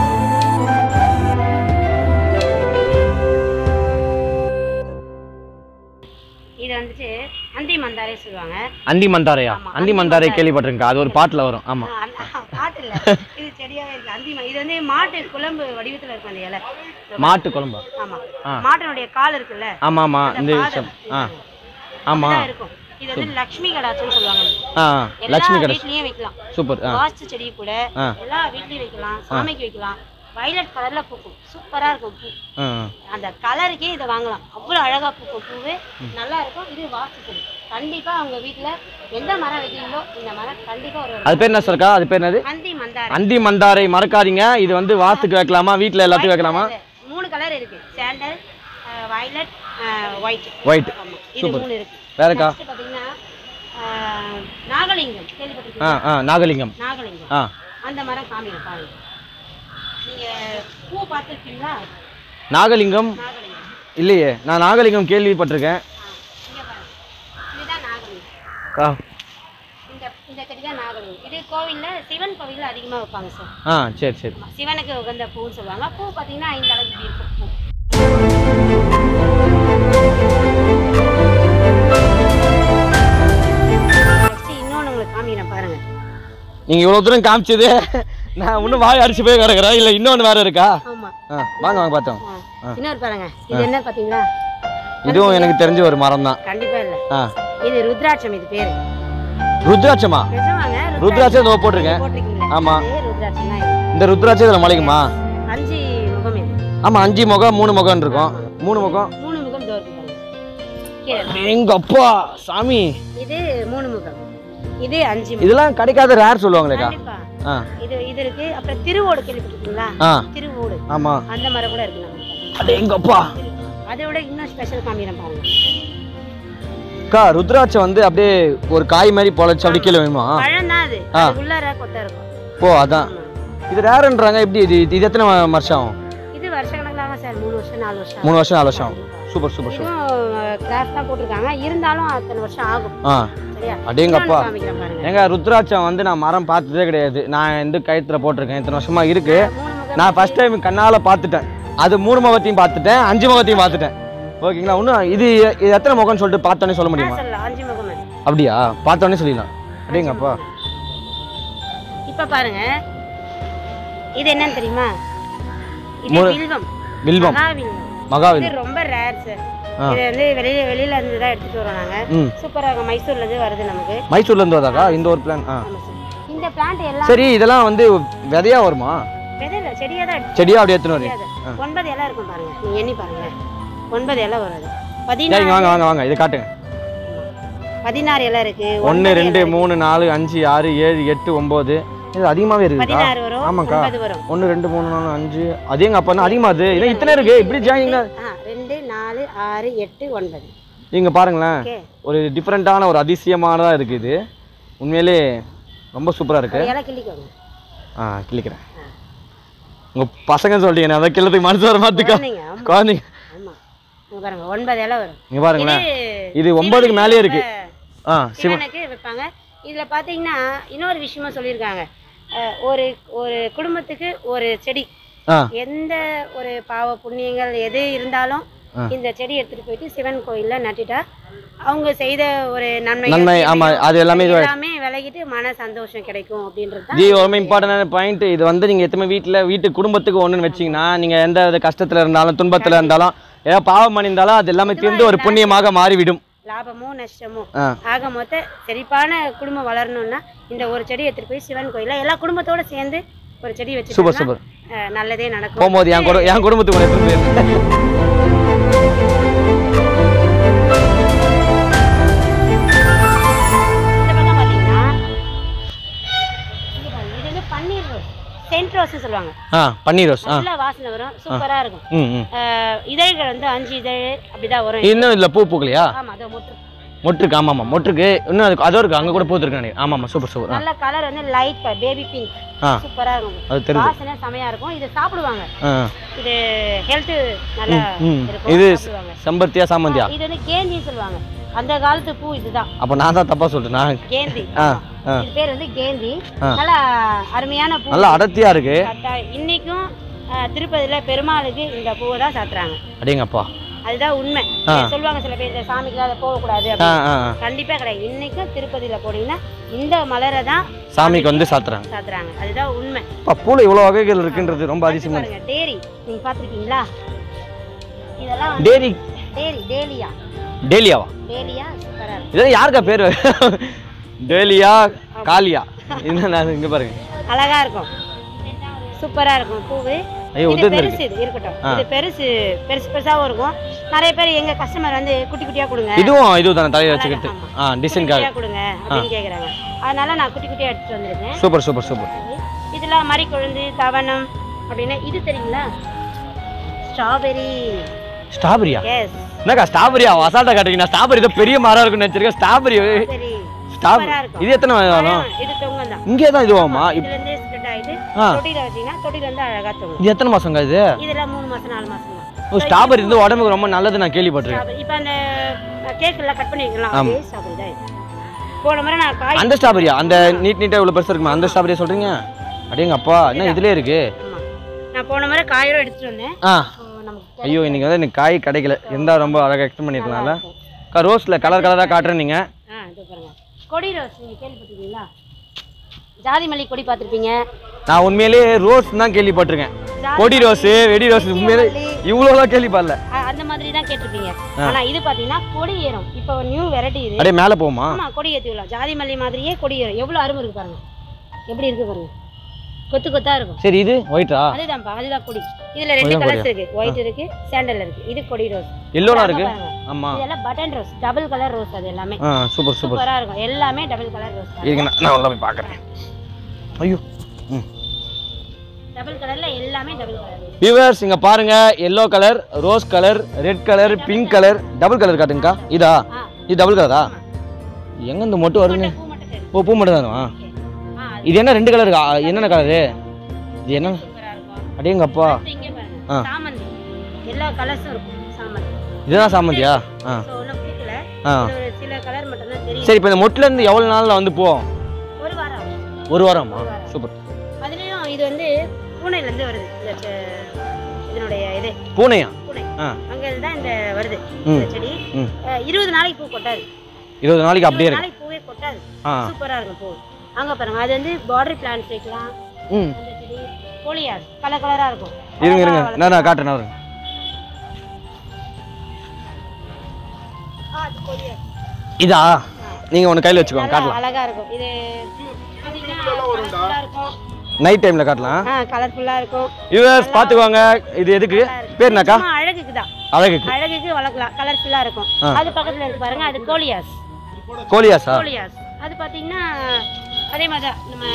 இது வந்துட்டு அந்தி மந்தாரே சொல்லுவாங்க அந்தி மந்தாரையா ஆமா, அந்தி அந்தி மந்தாரை மந்தாரை. கேள்விப்பட்டிருக்கேன் அது ஒரு பாட்டுல வரும் ஆமா ஆ, அந்த- பாட்டு இல்ல இது செடியாவே இருக்கு அந்தி ம- இது வந்து மாட்டு குழம்பு வடிவத்துல இருக்கும் அந்த இலை மாட்டு குழம்பா ஆமா ஆ. மாட்டினுடைய கால் இருக்குல்ல ஆமா ஆமா அந்த இந்த பாதம். விஷயம் ஆ ஆமா அப்படிதான் இருக்கும் இது வந்து லக்ஷ்மி கடாச்சன்னு சொல்லுவாங்க ஆ ஆ. எல்லா லக்ஷ்மி கடை வீட்லயும் வைக்கலாம் சூப்பர் ஆ வாஸ்து செடி கூட ஆ. எல்லா வீட்லயும் வைக்கலாம் சாமிக்கு வைக்கலாம் வயலட் கலர்ல பூக்கும் சூப்பரா இருக்கும் பூ ஆ ஆ. அந்த கலருக்கே இதை வாங்கலாம் அவ்வளோ அழகா பூக்கும் பூவு நல்லா இருக்கும் இது வாஸ்து செடி கண்டிப்பா அவங்க வீட்ல எந்த மரம் வைக்கிறீங்களோ இந்த மரம் கண்டிப்பா ஒரு அது பேர் என்ன சொல்றா அது பேர் என்னது அந்தி மந்தாரை அந்தி மந்தாரை மறக்காதீங்க இது வந்து வாத்துக்கு வைக்கலாமா வீட்ல எல்லாத்துக்கும் வைக்கலாமா இது மூணு கலர் இருக்கு சாண்டல் வயலட் ஒயிட் ஒயிட் ஆமா இது மூணு இருக்கு வேறக்கா Next பாத்தீங்கன்னா ஆஹ், நாகலிங்கம் ஆ கேள்விப்பட்டிருக்கீங்களா ஆ நாகலிங்கம் நாகலிங்கம் ஆ அந்த மரம் காமிங்க பாருங்க நீங்க பூ பார்த்துருக்கீங்களா நாகலிங்கம் நாகலிங்கம் இல்லையே நான் நாகலிங்கம் கேள்விப்பட்டிருக்கேன் ஆ, இங்க பாருங்க இதுதான் நாகலிங்கம் ஆ இந்த இந்த செடி தான் நாகலிங்கம் இது கோவில்ல சிவன் கோவில்ல அதிகமா வைப்பாங்க சார் ஆ சரி சரி ஆமா, சிவனுக்கு உகந்த பூன்னு சொல்லுவாங்க பூ பார்த்தீங்கன்னா ஐந்து அளவுக்கு இப்படி இருக்கும் பூ நீங்க இவ்வளவு தூரம் காமிச்சது நான் இன்னும் வாய் அடிச்சு போய் கிடக்குறேன் இல்ல இன்னொன்னு வேற இருக்கா ஆமா ஆ வாங்க வாங்க பார்த்தோம் ஆ. இன்னொரு பாருங்க இது என்ன பாத்தீங்களா இதுவும் எனக்கு தெரிஞ்ச ஒரு மரம் தான் கண்டிப்பா இல்ல ஆ இது ருத்ராட்சம் இது பேரு ருத்ராட்சமா நிஜமாங்க ருத்ராட்சம் இதோ போட்டிருக்கேன் போட்டிருக்கீங்களா ஆமா. இதே ருத்ராட்சம் தான் இது. இந்த ருத்ராட்சம் இதுல முளைக்குமா அஞ்சு முகம் இது ஆமா அஞ்சு முகம் மூணு முகம் இருக்கும் மூணு முகம் மூணு முகம் இதோ இருக்கு பாருங்க கீழே. எங்க அப்பா சாமி இது மூணு முகம் இது அஞ்சு முகம் இதெல்லாம் கிடைக்காத ரேர் சொல்லுவாங்களேக்கா கண்டிப்பா ஆ இது இது இருக்கு அப்புறம் திருவோடு கேள்விப்பட்டிருக்கீங்களா ஆ திருவோடு ஆமா அந்த மரம் கூட இருக்கு நம்ம அடே எங்க அப்பா அதை விட இன்னும் ஸ்பெஷல் காமிக்கிறேன் பாருங்க அக்கா ருத்ராட்சம் வந்து அப்படியே ஒரு காய் மாதிரி பொழைச்சு அப்படி கீழே வேணுமா பழம் தான் அது ஆ. அது உள்ளார கொட்டை இருக்கும் ஓ அதான் இது ரேருன்றாங்க எப்படி இது இது எத்தனை வ- வருஷம் ஆகும் இது வருஷ கணக்கில் சார் மூணு வருஷம் நாலு வருஷம் மூணு வருஷம் நாலு வருஷம் ஆகும் சூப்பர் சூப்பர் சூப்பர் இதுவும் கிராஃப்ட் தான் போட்டிருக்காங்க இருந்தாலும் அத்தனை வருஷம் ஆகும் ஆ சரியா அடேங்கப்பா இன்னொன்னு காமிக்கிறேன் பாருங்க ஏங்க ருத்ராட்சம் வந்து நான் மரம் பார்த்ததே கிடையாது நான் வந்து கயிற்றுல போட்டிருக்கேன் இத்தனை வருஷமா இருக்கு மூணு முகம் நான் ஃபர்ஸ்ட் டைம் கண்ணால பார்த்துட்டேன் அது மூணு முகத்தையும் பார்த்துட்டேன் அஞ்சு முகத்தையும் பார்த்துட்டேன் ஓகேங்களா இன்னும் இது இது எத்தனை முகம்னு சொல்லிட்டு பார்த்தோன்னே சொல்ல முடியுமா சொல்லலாம் அஞ்சு முகம் அது. அப்படியா பார்த்தோன்னே சொல்லிடலாம் அப்படிங்கப்பா இப்ப பாருங்க இது என்னன்னு தெரியுமா இது மூணு- வில்வம் வில்வம் மகாவில்வம் மகாவில் இது ரொம்ப ரேர் சார் ஆ. இது வந்து வெளியில வெளியில இருந்து தான் எடுத்துட்டு வரோம் நாங்க ம் சூப்பரா இருக்கும் மைசூர்ல இருந்து வருது நமக்கு மைசூர்ல இருந்து வந்தாக்கா இந்த ஒரு பிளான் ஆ ஆமா சார் இந்த பிளான்ட் எல்லாம் சரி இதெல்லாம் வந்து விதையா வருமா விதை இல்ல செடியா தான் எடுத்து செடியா அப்படியே எடுத்துன்னு வரீங்க தெரியாது. ஒன்பது இலை இருக்கும் பாருங்க நீங்க எண்ணி பாருங்க ஒன்பது இலை வரும் அது சரிங்க பதினாறு வாங்க வாங்க வாங்க இது காட்டுங்க பதினாறு இலை இருக்கு ஒன்று ஒன்பது ரெண்டு இலை மூணு நாலு அஞ்சு ஆறு ஏழு எட்டு ஒம்பது இது அதிகமாகவே இருக்குக்கா பதினாறு வரும் ஆமாக்கா. ஒன்பது வரும் ஒன்று ரெண்டு மூணு நாலு அஞ்சு அது எங்க அப்பா அதிகமாகுது ஏன்னா இத்தனை இருக்கு இப்படி ஜாயிங்க ஆ, ரெண்டு நாலு ஆறு எட்டு ஒன்பது நீங்க பாருங்களேன் ஓகே ஒரு டிஃப்ரெண்ட்டான ஒரு அதிசயமானதா இருக்கு இது உண்மையிலே ரொம்ப சூப்பரா இருக்கு இலை கிள்ளிக்கோங்க ஆ கிளிக்கிறேன் உங்க பசங்க சொல்லிட்டீங்க அதை கிள்ளத்துக்கு மனசு வர மாட்டுக்கா குழந்தைங்க ஆமா குழந்தைங்க ஆமா இங்க பாருங்க ஒன்பது இலை வரும் இங்க பாருங்களேன் இது இது ஒன்பதுக்கு மேலேயே இருக்கு ஆ சிவ சிவனுக்கு வைப்பாங்க இதுல பாத்தீங்கன்னா இன்னொரு விஷயமா சொல்லியிருக்காங்க அஹ், ஒரு ஒரு குடும்பத்துக்கு ஒரு செடி ஆ எந்த ஒரு பாவ புண்ணியங்கள் எது இருந்தாலும் ஆ. இந்த செடி எடுத்துட்டு போயிட்டு சிவன் கோயில்ல நட்டுட்டா அவங்க செய்த ஒரு நன்மை நன்மை ஆமா அது எல்லாமே இது எல்லாமே விலகிட்டு மன சந்தோஷம் கிடைக்கும் அப்படின்றது தான் இது ரொம்ப இம்பார்ட்டன்டான பாயிண்ட் இது வந்து நீங்க எத்தனை வீட்டில் வீட்டு குடும்பத்துக்கு ஒன்றுன்னு வச்சீங்கன்னா நீங்க எந்த வித கஷ்டத்துல இருந்தாலும் துன்பத்துல இருந்தாலும் ஏதாவது பாவம் பண்ணியிருந்தாலும் அது எல்லாமே தீர்ந்து ஒரு புண்ணியமாக மாறிவிடும் லாபமோ நஷ்டமோ ஆ ஆக மொத்த செழிப்பான குடும்பம் வளரணும்னா இந்த ஒரு செடி எடுத்துட்டு போய் சிவன் கோயில்ல எல்லா குடும்பத்தோட சேர்ந்து ஒரு செடி வச்சு சூப்பர் சூப்பர் நல்லதே நடக்கும் போகும்போது என் குடு என் குடும்பத்துக்கு கூட எடுத்துட்டு போயிரு. இந்த பக்கம் பாத்தீங்கன்னா இங்க பாருங்க, இது வந்து பன்னீர் ரோஸ் சென்ட் ரோஸ் சொல்லுவாங்க ஆ பன்னீர் ரோஸ் ஆ நல்ல வாசனை வரும் சூப்பரா இருக்கும் ம் ம் அஹ், இதழ்கள் வந்து அஞ்சு இதழ் அப்படிதான் வரும் இன்னும் இதில் பூ பூக்கலையா ஆமா அதோ மொட்டு மொட்டுருக்கு ஆமாம் ஆமாம் மொட்டுருக்கு இன்னும் அதுக்கு அதோ இருக்கு அங்கே கூட பூத்துருக்கு நினைக்கிறேன் ஆமாம் ஆமாம் சூப்பர் சூப்பர் ஆ நல்ல கலர் வந்து லைட் பேபி பிங்க் ஆ சூப்பரா இருக்கும் அது தெரியுது வாசனை செமையா இருக்கும் இது சாப்பிடுவாங்க ஆ இது ஹெல்த் நல்லா ம் இருக்கும் இது சாப்பிடுவாங்க செம்பருத்தியா சாமந்தியா இது வந்து கேந்தி சொல்லுவாங்க அந்த காலத்து பூ இதுதான் அப்போ நான் தான் தப்பாக சொல்லிட்டேன் நான் கேந்தி ஆ ஆ இது பேர் வந்து கேந்தி ஆ. நல்லா அருமையான பூ நல்லா அடர்த்தியா இருக்கு கட்டாயம். இன்னைக்கும் அஹ், திருப்பதியில பெருமாளுக்கு இந்த பூவை தான் சாத்துறாங்க அடேங்கப்பா அதுதான் உண்மை ஆ. இது சொல்லுவாங்க சில பேர் இந்த சாமிக்கு அதை போகக்கூடாது ஆ அப்படின்னு. ஆ ஆ. கண்டிப்பா கிடையாது இன்னைக்கும் திருப்பதியில போனீங்கன்னா இந்த மலரை தான் சாமிக்கு வந்து சாத்துறாங்க சாத்துறாங்க அதுதான் உண்மை அப்பா பூல இவ்வளோ வகைகள் இருக்குன்றது ரொம்ப அடுத்து அதிசயமா பாருங்க டேரி நீங்க பாத்திருக்கீங்களா இதெல்லாம் வந்து டேரி டேரி டேலியா டேலியாவா டேலியா சூப்பரா இருக்கும் இதெல்லாம் யாருக்கா பேர் டேலியா காலியா என்ன நான் இங்க பாருங்க அழகா இருக்கும் சூப்பரா இருக்கும் பூவு ஐயோ இது உதிர்ந்து பெருசு இது இருக்கட்டும் ஆ. இது பெருசு பெருசு பெருசாவும் இருக்கும் நிறைய பேர் எங்க கஸ்டமர் வந்து குட்டி குட்டியா கொடுங்க இதுவும் இதுவும் தானே தலையில வச்சுக்கிட்டு ஆமா. ஆ குட்டி டிசைன்காக குட்டியா கொடுங்க அப்படின்னு கேக்குறாங்க அதனால நான் குட்டி குட்டியா எடுத்துட்டு வந்திருக்கேன் சூப்பர் சூப்பர் சூப்பர் இதுல மறி கொழுந்து தவணம் அப்படின்னா இது தெரியுங்களா ஸ்ட்ராபெரி ஸ்ட்ராபெரியா எஸ் என்னக்கா ஸ்ட்ராபெரியா அசால்ட்டா காட்டுறீங்க ஸ்ட்ராபெரி ஏதோ பெரிய மரம் இருக்குன்னு நினைச்சிருக்கேன் ஸ்ட்ராபெரி சரி ஸ்ட்ராபெரி சூப்பரா இருக்கும் இது எத்தனை வரும் இது தொங்கம் தான் இங்கே தான் இதுவாமா இதுல இருந்து ஸ்ப்ரெட் ஆயிட்டு ஆ. தொட்டியில வச்சீங்கன்னா தொட்டியில இருந்து அழகா தொங்கும் இது எத்தனை மாசங்க இது இதெல்லாம் மூணு மாசம் நாலு மாசம் தான் ஓ ஸ்ட்ராபெரி வந்து உடம்புக்கு ரொம்ப நல்லது நான் கேள்விப்பட்டிருக்கேன் strawberry. இப்ப அந்த கேக் எல்லாம் கட் பண்ணி வைக்கலாம் ஆமா. அதே ஸ்ட்ராபெரி தான் இது. போன முறை நான் காய் அந்த ஸ்ட்ராபெரியா அந்த நீட் நீட்டா இவ்வளவு பெருசா இருக்குமா அந்த ஸ்ட்ராபெரியா சொல்றீங்க அடேங்க அப்பா என்ன இதுலயே இருக்கு ஆமா நான் போன முறை காயோட எடுத்துட்டு வந்தேன் ஆ இப்போ நமக்கு ஐயோ இன்னைக்கு வந்து எனக்கு காய் கிடைக்கல இருந்தா ரொம்ப அழகா எக்ஸ்பிளைன் பண்ணிருக்கலாம்ல அக்கா ரோஸ்ல கலர் கலரா காட்டுறேன் நீங்க ஆ இது பாருங்க கொடி ரோஸ் நீங்க கேள்விப்பட்டிருக்கீங்களா ஜாதி மல்லி கொடி பார்த்துருப்பீங்க நான் உண்மையிலேயே ரோஸ் தான் கேள்விப்பட்டிருக்கேன் கொடி ரோஸ் வெடி ரோஸ் உண்மையிலே இவ்வளோலாம் கேள்விப்படல அந்த மாதிரி தான் கேட்டிருப்பீங்க ஆனா இது பாத்தீங்கன்னா கொடி ஏறும் இப்போ நியூ வெரைட்டி இது அப்படியே மேலே போகுமா ஆமா கொடி ஏற்றி விடலாம் ஜாதி மல்லி மாதிரியே கொடி ஏறும் எவ்வளவு அருமை இருக்கு பாருங்க எப்படி இருக்கு பாருங்க கொத்து கொத்தா இருக்கும் சரி இது ஒயிட்டா அதுதான்ப்பா அதுதான் கொடி இதுல ரெண்டு அதுதான் கலர்ஸ் இருக்கு ஒயிட் இருக்கு சாண்டல் இருக்கு இது கொடி ரோஸ் எல்லோலாம் இருக்கு பாருங்க. ஆமா இதெல்லாம் button rose double colour rose அது எல்லாமே ஆ சூப்பர் சூப்பர் சூப்பரா இருக்கும் எல்லாமே டபுள் கலர் ரோஸ் இருங்க நான் நான் உள்ள போய் பார்க்குறேன் ஐயோ ம் டபுள் கலர்ல எல்லாமே டபுள் கலர் வியூவர்ஸ் இங்க பாருங்க yellow colour rose colour red colour pink colour double colour காட்டுங்கக்கா இதா ஆ இது டபுள் கலரா எங்க இந்த மொட்டு வருதுங்க பூ மட்டும் சரி ஓ பூ மட்டும் தானா ஆ அது இது என்ன ரெண்டு கலர் என்னென்ன கலரு இது என்ன சூப்பரா இருக்கும் அடேங்கப்பா அடுத்து இங்க பாருங்க ஆ. சாமந்தி எல்லா கலர்ஸும் இருக்கும் சாமந்தி இதுதான் சாமந்தியா ஆ ஸோ ஒன்றும் பூக்கல ஆ இதுல ஒரு சில கலர் மட்டும் தான் தெரியும் சரி இப்போ இந்த மொட்டுல இருந்து எவ்வளவு நாள்ல வந்து போவோம் ஒரு வாரம் ஆகும். ஒரு வாரமா சூப்பர் அதுலயும் இது வந்து பூனையில இருந்து வருது இந்த செ- இதனுடைய இது பூனையா பூனை ஆ அங்க இருந்து தான் இந்த வருது ம். இந்த செடி ம் அஹ், இருபது நாளைக்கு பூ கொட்டாது இருபது நாளைக்கு அப்படியே இருபது இருக்கு நாளைக்கு பூவே கொட்டாது ஆ சூப்பரா இருக்கும் பூ அங்க பாருங்க அது வந்து பார்டர் பிளான்ஸ் வைக்கலாம் ம் அந்த செடி கோலியாஸ் கலர் கலரா இருக்கும் இருங்க இருங்க அழகா நான் நான் காட்டுறேன் நான் வரேன். ஆ, அது கோலியாஸ். இதா நீங்க ஒன்று கையில் வச்சுக்கோங்க நல்லா காட்டலாம் அழகா இருக்கும் இது பாத்தீங்கன்னா colourful-ஆ இருக்கும் நைட் டைம்ல காட்டலாம் ஆ கலர்ஃபுல்லா இருக்கும் வியூவர்ஸ் பார்த்துக்கோங்க இது எதுக்கு பேர் என்னக்கா சும்மா அழகுக்கு தான் அழகுக்கு அழகுக்கு வளர்க்கலாம் கலர்ஃபுல்லா இருக்கும் ஆ. அது பக்கத்துல இருக்கு பாருங்க அது கோலியாஸ் கோலியாஸா கோலியாஸ் அது பாத்தீங்கன்னா அதே மாதிரி தான் நம்ம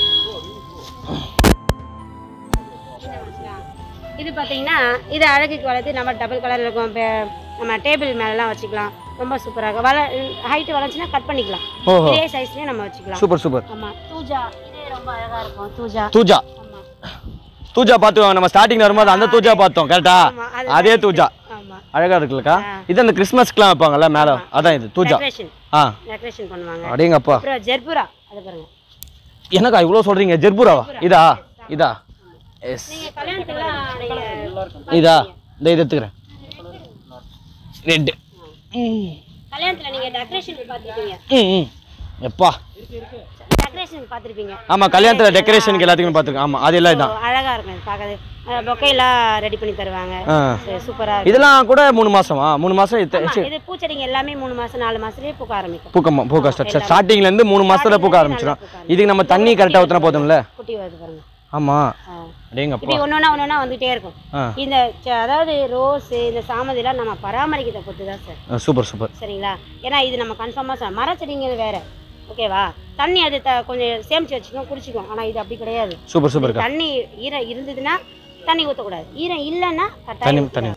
இது பாத்தீங்கன்னா இது அழகுக்கு வளர்த்து நம்ம டபுள் கலர்ல இருக்கும் இப்ப நம்ம டேபிள் மேலலாம் வச்சுக்கலாம் ரொம்ப சூப்பரா இருக்கும் வள ஹைட் வளர்ந்துச்சுன்னா கட் பண்ணிக்கலாம் ஓஹோ இதே சைஸ்லயே நம்ம வச்சுக்கலாம் சூப்பர் சூப்பர் ஆமா தூஜா இது ரொம்ப அழகா இருக்கும் தூஜா தூஜா ஆமா தூஜா பார்த்துக்கோங்க நம்ம ஸ்டார்டிங் வரும்போது அந்த தூஜா பார்த்தோம் கரெக்டா ஆமா அது அதே தூஜா ஆமா அழகா இருக்குல்லக்கா ஆ. இது அந்த கிறிஸ்மஸ்க்குலாம் வைப்பாங்கல்ல மேலே அதான் இது தூஜா டெக்கரேஷன் ஆ டெக்கரேஷன் பண்ணுவாங்க அடேங்கப்பா அப்புறம் ஜெர்புரா அது பாருங்க என்னக்கா இவ்வளோ சொல்றீங்க ஜெர்பூராவா இதா இதா எஸ் நீங்க கல்யாணத்துக்குலாம் நீங்க இதா இந்த இதை எடுத்துக்கிறேன் ரெட்டு கல்யாணத்துல நீங்க டெக்கரேஷன் பார்த்திருப்பீங்க ம் ம் எப்பா டெக்கரேஷன் பார்த்திருப்பீங்க ஆமா கல்யாணத்துல டெக்கரேஷனுக்கு எல்லாத்துக்கும் பார்த்துருக்கேன் ஆமா அது எல்லாம் இதான் அழகா இருக்கும் இது பார்க்கறது பொக்கையெல்லாம் ரெடி பண்ணி தருவாங்க ஆ சரி, சூப்பரா இருக்கும் இதெல்லாம் கூட மூணு மாசமா மூணு மாசம் இத்த- ஆமா, ச்சே, இது பூச்செடிங்க எல்லாமே மூணு மாசம் நாலு மாசத்துலயே பூக்க ஆரம்பிக்கும் பூக்கமா பூக்க ஸ்டார்ட் ஸ்டார்டிங்ல இருந்து மூணு மாசத்துல பூக்க ஆரம்பிச்சிடும் இதுக்கு நம்ம தண்ணி கரெக்டா ஊத்தினா போதும்ல குட்டி வருது பாருங்க ஆமா ஆ. அடேங்கப்பா இப்படி ஒன்னொன்னா ஒன்னொன்னா வந்துட்டே இருக்கும் ஆ இந்த ச- அதாவது ரோஸ் இந்த சாமந்திலாம் நம்ம பராமரிக்கிறத பொறுத்து தான் சார் சூப்பர் சூப்பர் சரிங்களா ஏன்னா இது நம்ம கன்ஃபார்மாக சார் மரச்செடிங்கிறது வேற ஓகேவா தண்ணி அது த கொஞ்சம் சேமிச்சு வச்சுக்கோம் குடிச்சிக்கும் ஆனால் இது அப்படி கிடையாது சூப்பர் சூப்பர்க்கா தண்ணி ஈரம் இருந்ததுன்னா தண்ணி ஊற்றக்கூடாது ஈரம் இல்லைன்னா தண்ணி கட்டாயம் தண்ணி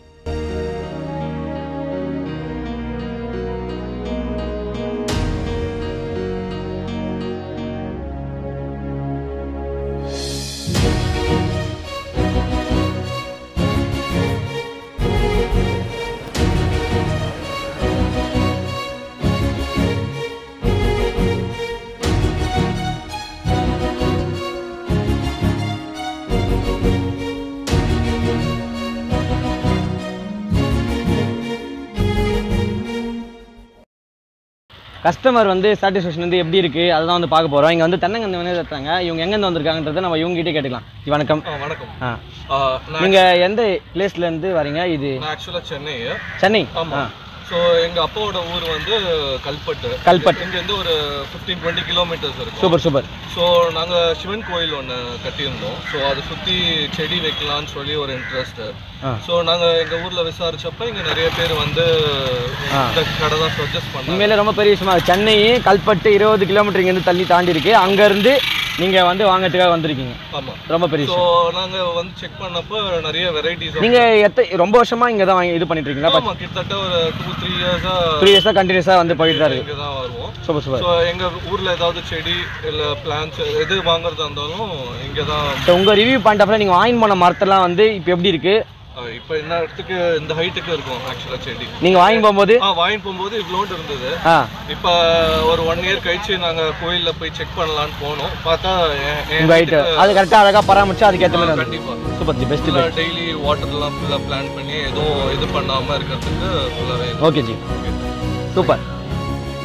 கஸ்டமர் வந்து சாட்டிஸ்ஃபேக்ஷன் வந்து எப்படி இருக்கு அதுதான் வந்து பார்க்க போறோம் இங்க வந்து தென்னங்கன்று வந்து எடுத்தாங்க இவங்க எங்கேருந்து வந்திருக்காங்கன்றதை நம்ம இவங்க கிட்டே கேட்டுக்கலாம் ஜி, வணக்கம் ஆ வணக்கம் ஆ ஆ, நான் நீங்க எந்த பிளேஸ்ல இருந்து வரீங்க இது நான் ஆக்சுவலாக சென்னை சென்னை ஆமா ஸோ எங்க அப்பாவோட ஊர் வந்து கல்பட்டு கல்பட்டு. இங்கேருந்து ஒரு ஃபிஃப்டீன் டுவெண்ட்டி கிலோமீட்டர்ஸ் இருக்கும் சூப்பர் சூப்பர் ஸோ நாங்க சிவன் கோயில் ஒன்று கட்டியிருந்தோம் ஸோ அதை சுற்றி செடி வைக்கலாம்னு சொல்லி ஒரு இன்ட்ரெஸ்ட் ஆ. ஸோ நாங்க எங்க ஊர்ல விசாரிச்சப்ப இங்க நிறைய பேர் வந்து ஆ. இந்த கடை தான் சஜஸ்ட் பண்ணாங்க உண்மையிலே ரொம்ப பெரிய விஷயமா இருக்கு. சென்னை கல்பட்டு இருபது கிலோமீட்டர் இங்கேருந்து தள்ளி தாண்டி இருக்கு அங்க இருந்து நீங்க வந்து வாங்கறதுக்காக வந்திருக்கீங்க ஆமா ரொம்ப பெரிய ஸோ விஷயம் நாங்க வந்து செக் பண்ணப்போ நிறைய வெரைட்டிஸ் நீங்க எத்த ரொம்ப வருஷமா இங்க தான் வாங்கி இது பண்ணிட்டு இருக்கீங்களா ஆமா கிட்டத்தட்ட ஒரு டூ த்ரீ இயர்ஸா த்ரீ இயர்ஸா கண்டினியூஸா வந்து போயிட்டு தான் இருக்கு இங்க தான் வருவோம் சூப்பர் சூப்பர் ஸோ எங்க ஊர்ல ஏதாவது செடி இல்ல பிளான்ஸ் எது வாங்குறதா இருந்தாலும் இங்க தான் ஸோ உங்க ரிவ்யூ பாயிண்ட் ஆஃப்ல நீங்க வாங்கி போன மரத்தெல்லாம் வந்து இப்போ எப்படி இருக்கு இப்போ என்ன இடத்துக்கு இந்த ஹைட்டுக்கு இருக்கும் ஆக்சுவலா செடி நீங்க வாங்கி போகும்போது ஆ வாங்கிட்டு போகும்போது இவ்வளோண்டு இருந்தது ஆ இப்போ ஒரு ஒன் இயர் கழிச்சு நாங்க கோயில்ல போய் செக் பண்ணலாம்னு போனோம் பார்த்தா என்- என் உங்க ஹைட் height-க்கு- அது கரெக்டா அழகா பராமரிச்சு அதுக்கு ஏற்ற ஆ, மாதிரி வந்து கண்டிப்பா சூப்பர் ஜி பெஸ்ட் ஃபுல்லாக டெய்லி வாட்டர்லாம் ஃபுல்லாக பிளான் பண்ணி எதுவும் இது பண்ணாம இருக்கிறதுக்கு ஃபுல்லாகவே ஓகே ஜி சூப்பர்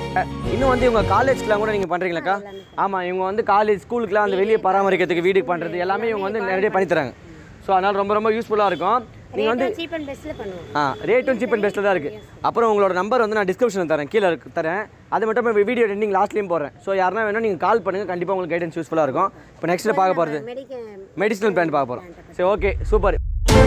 அஹ், இன்னும் வந்து இவங்க காலேஜ்க்குலாம் கூட நீங்கள் பண்ணுறீங்களாக்கா ஆமாம் இவங்க வந்து காலேஜ் ஸ்கூலுக்குலாம் அந்த வெளியே பராமரிக்கிறதுக்கு வீட்டுக்கு பண்ணுறது எல்லாமே இவங்க வந்து நிறைய பண்ணி தராங்க ஸோ அதனால் ரொம்ப ரொம்ப யூஸ்ஃபுல்லாக இருக்கும் நீங்கள் வந்து சீப் அண்ட் பெஸ்ட்டில் பண்ணுவோம் ஆ ரேட்டும் சீப் அண்ட் பெஸ்ட்டில் தான் இருக்குது அப்புறம் உங்களோட நம்பர் வந்து நான் டிஸ்கிரிப்ஷனில் தரேன் கீழே இருக்கு தரேன் அது மட்டும் வீடியோ எண்டிங் லாஸ்ட்லேயும் போடுறேன் ஸோ யாருனா வேணும் நீங்கள் கால் பண்ணுங்கள் கண்டிப்பாக உங்களுக்கு கைடன்ஸ் யூஸ்ஃபுல்லாக இருக்கும் இப்போ நெக்ஸ்ட்டில் பார்க்க போகிறது மெடிக்கல் மெடிசினல் பிளான் பார்க்க போகிறோம் சரி ஓகே சூப்பர்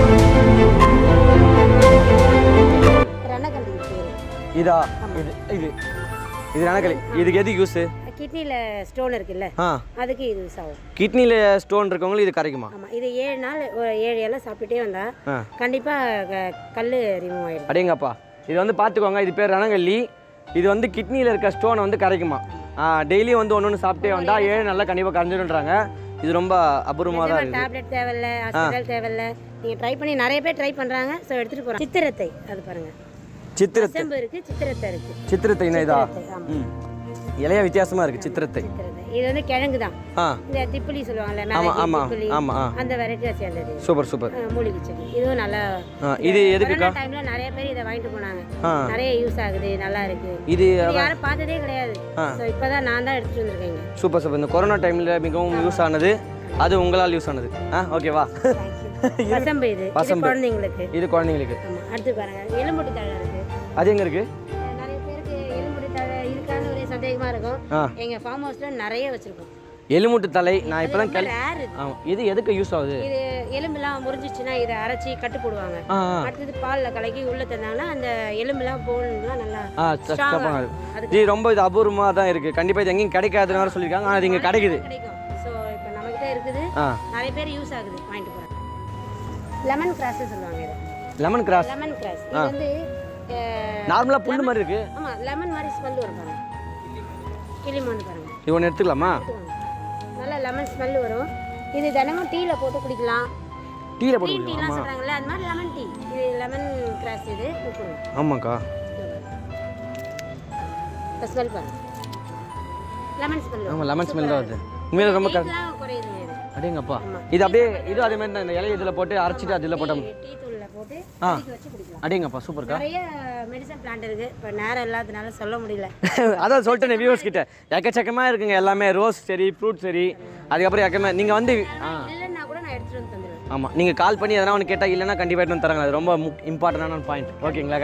ரணகண்டி பேர் இதா இது இது இது ரணக்களி இதுக்கு எதுக்கு யூஸு கிட்னியில் ஸ்டோன் இருக்குல்ல ஆ அதுக்கு இது யூஸ் ஆகும் கிட்னியில் ஸ்டோன் இருக்கவங்களுக்கு இது கரைக்குமா ஆமாம் இது ஏழு நாள் ஒரு ஏழு இலை சாப்பிட்டுட்டே வந்தா ஆ கண்டிப்பாக கல் ரிமூவ் ஆயிடும் அடேங்கப்பா இது வந்து பார்த்துக்கோங்க இது பேர் ரணங்கல்லி இது வந்து கிட்னியில் இருக்க ஸ்டோனை வந்து கரைக்குமா டெய்லியும் வந்து ஒன்று ஒன்று சாப்பிட்டே வந்தா ஏழு நல்லா கண்டிப்பாக கரைஞ்சிடும்ன்றாங்க இது ரொம்ப அபூர்வமாக தான் இருக்குது டேப்லெட் தேவையில்ல ஹாஸ்பிட்டல் தேவையில்ல நீங்கள் ட்ரை பண்ணி நிறைய பேர் ட்ரை பண்ணுறாங்க ஸோ எடுத்துகிட்டு போகிறாங்க சித்திரத்தை அது பாருங்கள் சித்திரத்தை செம்பு இருக்குது சித்திரத்தை இருக்குது சித்திரத்தை இதா சித்திரத்தை, ஆமா. ம் இலையா வித்தியாசமாக இருக்குது சித்திரத்தை சித்திரத்தை இது வந்து கிழங்கு தான் ஆ இந்த திப்பிலி சொல்லுவாங்கல்ல ஆமா, மிளகு, ஆமா, திப்பிலி, ஆமா, ஆ. அந்த வெரைட்டியாக சேர்ந்தது சூப்பர் சூப்பர் ஆ, மூலிகை செடி இதுவும் நல்லா ஆ இது எதுக்குக்கா கொரோனா டைம்ல நிறைய பேர் இதை வாங்கிட்டு போனாங்க ஆ நிறைய யூஸ் ஆகுது நல்லா இருக்கு இது இது யாரும் பார்த்ததே கிடையாது ஆ. ஸோ இப்போதான் நான் தான் எடுத்துட்டு வந்திருக்கேங்க சூப்பர் சூப்பர் இந்த கொரோனா டைமில் மிகவும் யூஸ் ஆனது அது உங்களால் யூஸ் ஆனது ஆ ஓகேவா வசம்பு இது இது வசம்பு. குழந்தைங்களுக்கு இது குழந்தைங்களுக்கு ஆமா அடுத்து பாருங்க எலும்புட்டு தழை இருக்கு அது எங்கே இருக்குது அஹ் நிறைய பேருக்கு எலும்புட்டு தழை இருக்கான்னு ஒரே சந்தேகமா இருக்கும் ஆ எங்க ஃபார்ம் ஹவுஸ்ல நிறைய வச்சிருக்கோம் எலுமுட்டு தலை நான் இப்போ தான் ரொம்ப கேள் rare இது. ஆ இது எதுக்கு யூஸ் ஆகுது இது எலும்பெல்லாம் முறிஞ்சிச்சுன்னா இதை அரைச்சி கட்டு போடுவாங்க ஆ ஆ அடுத்தது பால்ல கலக்கி உள்ள தந்தாங்கன்னா அந்த எலும்பெல்லாம் போன்லாம் நல்லா ஆ strong ஆ ஸ்டாப்பாக இருக்கும். அதுக்கு இது ரொம்ப இது அபூர்வமாக தான் இருக்குது கண்டிப்பாக இது எங்கேயும் கிடைக்காதுன்னு வேறு சொல்லியிருக்காங்க ஆனால் இது இங்கே கிடைக்குது கிடைக்கும் ஸோ இப்போ நம்மகிட்ட இருக்குது ஆ நிறைய பேர் யூஸ் ஆகுது வாங்கிட்டு போறாங்க லெமன் கிராஸ் சொல்லுவாங்க இது லெமன் கிராஸ் லெமன் கிராஸ் இது வந்து அஹ், நார்மலாக புல்லு மாதிரி இருக்குது ஆமா லெமன் மாதிரி ஸ்மெல் வரும் பாருங்க கிளிமோன்னு பாருங்க இது ஒன்று எடுத்துக்கலாமா எடுத்துக்கோங்க. நல்லா லெமன் ஸ்மெல் வரும் இது தினமும் டீல போட்டு குடிக்கலாம் டீயில் போட்டு க்ரீன் குடிக்கலாம் டீலாம் சொல்றாங்கல்ல அது மாதிரி லெமன் டீ இது லெமன் கிராஸ் இது கொடுங்க ஆமாக்கா இப்போ ஸ்மெல் பாருங்க லெமன் ஸ்மெல் ஆமாம் லெமன் ஸ்மெல் தான் வருது உண்மையில ரொம்ப க வெயிட்லாம் குறையுதுங்க இது அடேங்கப்பா இது அப்படியே இது அதே மாதிரி தான் இந்த இலையை இதில் போட்டு அரைச்சிட்டு அதில் போட்டோம் டீ தூள்ல போட்டு ஆ. கொதிக்க வச்சு குடிக்கலாம் அடேங்கப்பா சூப்பர்க்கா நிறைய மெடிசன் பிளான்ட் இருக்கு இப்போ நேரம் இல்லாதனால சொல்ல முடியல அதான் சொல்லிட்டேன் வியூவர்ஸ் கிட்ட எக்கச்சக்கமாக இருக்குங்க எல்லாமே ரோஸ் சரி ஃப்ரூட் சரி அதுக்கப்புறம் எக்கமே நீங்கள் வந்து ஆ இல்லைன்னா கூட நான் எடுத்துட்டு வந்து தந்துடுவேன் ஆமாம் நீங்கள் கால் பண்ணி எதனா ஒன்று கேட்டால் இல்லைன்னா கண்டிப்பாக எடுத்து வந்து தராங்க அது ரொம்ப இம்பார்ட்டண்டான பாயிண்ட் ஓகேங்களா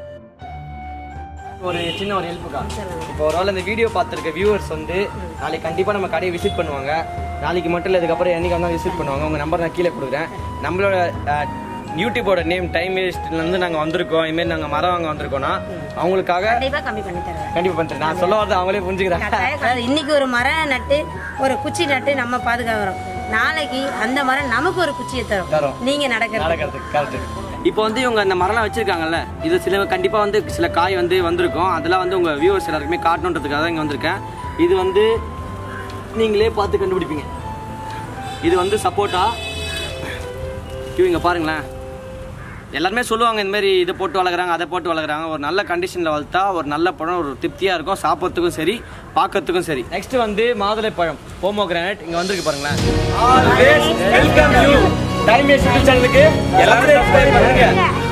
ஒரு சின்ன ஒரு ஹெல்ப்புக்கா இப்போ ஒரு வேளை இந்த வீடியோ பார்த்துருக்க வியூவர்ஸ் வந்து நாளைக்கு கண்டிப்பாக நம்ம கடையை விசிட் பண்ணுவாங்க நாளைக்கு மட்டும் இல்லை இதுக்கப்புறம் என்னைக்கு வந்தாலும் விசிட் பண்ணுவாங்க உங்கள் நம்பர் நான் கீழே கொடுக்குறேன் நம்மளோட அஹ், யூடியூபோட நேம் டைம் வேஸ்ட்லேருந்து நாங்கள் வந்திருக்கோம் இதுமாரி நாங்கள் மரம் வாங்க வந்திருக்கோம்னா அவங்களுக்காக கண்டிப்பா கம்மி பண்ணி தருவேன் கண்டிப்பாக பண்ணுறேன் நான் சொல்ல வரது அவங்களே புரிஞ்சுக்கிறாங்க அதாவது இன்னைக்கு ஒரு மரம் நட்டு ஒரு குச்சி நட்டு நம்ம பாதுகாக்கிறோம் நாளைக்கு அந்த மரம் நமக்கு ஒரு குச்சியை தரும் தரும். நீங்க நடக்கிறது நடக்கிறதுக்கு கரெக்ட் இப்போ வந்து இவங்க அந்த மரம்லாம் வச்சிருக்காங்கல்ல இது சில கண்டிப்பாக வந்து சில காய் வந்து வந்திருக்கும் அதெல்லாம் வந்து உங்கள் வியூவர்ஸ் எல்லாருக்குமே காட்டணுன்றதுக்காக தான் இங்கே வந்திருக்கேன் இது வந்து நீங்களே பார்த்து கண்டுபிடிப்பீங்க இது வந்து சப்போட்டா இவங்க பாருங்களேன் எல்லாருமே சொல்லுவாங்க இந்த மாதிரி இதை போட்டு வளர்க்குறாங்க அதை போட்டு வளர்க்குறாங்க ஒரு நல்ல கண்டிஷனில் வளர்த்தா ஒரு நல்ல பழம் ஒரு திருப்தியாக இருக்கும் சாப்பிட்றதுக்கும் சரி பார்க்கறதுக்கும் சரி நெக்ஸ்ட் வந்து மாதுளை பழம் போமோ கிரானைட் இங்கே வந்திருக்கு பாருங்களேன் always welcome you time waste சேனலுக்கு எல்லாரும் subscribe பண்ணுங்க